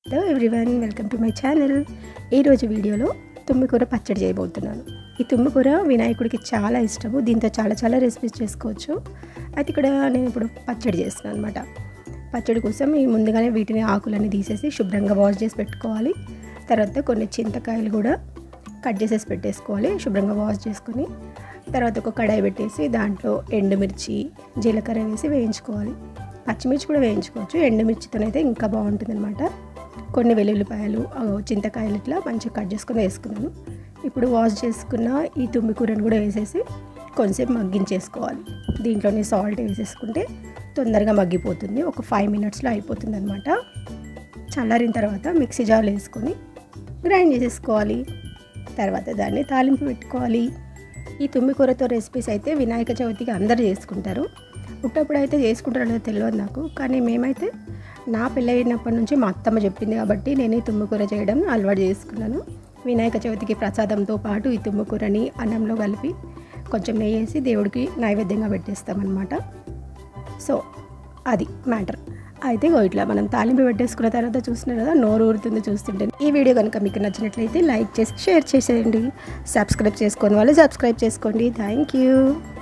hello everyone welcome to my channel ఈరోజు వీడియోలో తుమ్మికూర పచ్చడి చేయబోతున్నాను ఈ తుమ్మికూర వినాయకుడికి చాలా ఇష్టము దీంతో చాలా చాలా రెసిపీస్ చేసుకోవచ్చు అయితే ఇక్కడ నేను ఇప్పుడు పచ్చడి చేస్తున్నాను అనమాట పచ్చడి కోసం ఈ ముందుగానే వీటిని ఆకులన్నీ తీసేసి శుభ్రంగా వాష్ చేసి పెట్టుకోవాలి తర్వాత కొన్ని చింతకాయలు కూడా కట్ చేసేసి పెట్టేసుకోవాలి శుభ్రంగా వాష్ చేసుకొని తర్వాత ఒక కడాయి పెట్టేసి దాంట్లో ఎండుమిర్చి జీలకర్ర వేసి వేయించుకోవాలి పచ్చిమిర్చి కూడా వేయించుకోవచ్చు ఎండుమిర్చితోనైతే ఇంకా బాగుంటుంది అనమాట కొన్ని వెల్లుల్లిపాయలు ఆ, చింతకాయలు ఇట్లా మంచిగా కట్ చేసుకొని వేసుకున్నాను ఇప్పుడు వాష్ చేసుకున్న ఈ తుమ్మి కూరను కూడా వేసేసి కొంచెంసేపు మగ్గించేసుకోవాలి దీంట్లోనే సాల్ట్ వేసేసుకుంటే తొందరగా మగ్గిపోతుంది ఒక ఫైవ్ మినిట్స్లో అయిపోతుంది అనమాట చల్లారిన తర్వాత మిక్సీ జార్లో వేసుకొని గ్రైండ్ చేసేసుకోవాలి తర్వాత దాన్ని తాలింపు పెట్టుకోవాలి ఈ తుమ్మి కూరతో రెసిపీస్ అయితే వినాయక చవితికి అందరు చేసుకుంటారు పుట్టప్పుడు అయితే చేసుకుంటారో లేదో తెలియదు నాకు కానీ మేమైతే నా పెళ్ళైనప్పటి నుంచి మా అత్తమ్మ చెప్పింది కాబట్టి నేను ఈ తుమ్మికూర చేయడం అలవాటు చేసుకున్నాను వినాయక చవితికి ప్రసాదంతో పాటు ఈ తుమ్మికూరని అన్నంలో కలిపి కొంచెం నెయ్యి వేసి దేవుడికి నైవేద్యంగా పెట్టేస్తామన్నమాట సో అది మ్యాటర్ అయితే ఇగో ఇట్లా మనం తాలింపు పెట్టేసుకున్న తర్వాత చూస్తున్నారు కదా నోరు ఊరుతుంది చూస్తుంటే ఈ వీడియో కనుక మీకు నచ్చినట్లయితే లైక్ చేసి షేర్ చేసేయండి సబ్స్క్రైబ్ చేసుకోని వాళ్ళు సబ్స్క్రైబ్ చేసుకోండి థ్యాంక్ యూ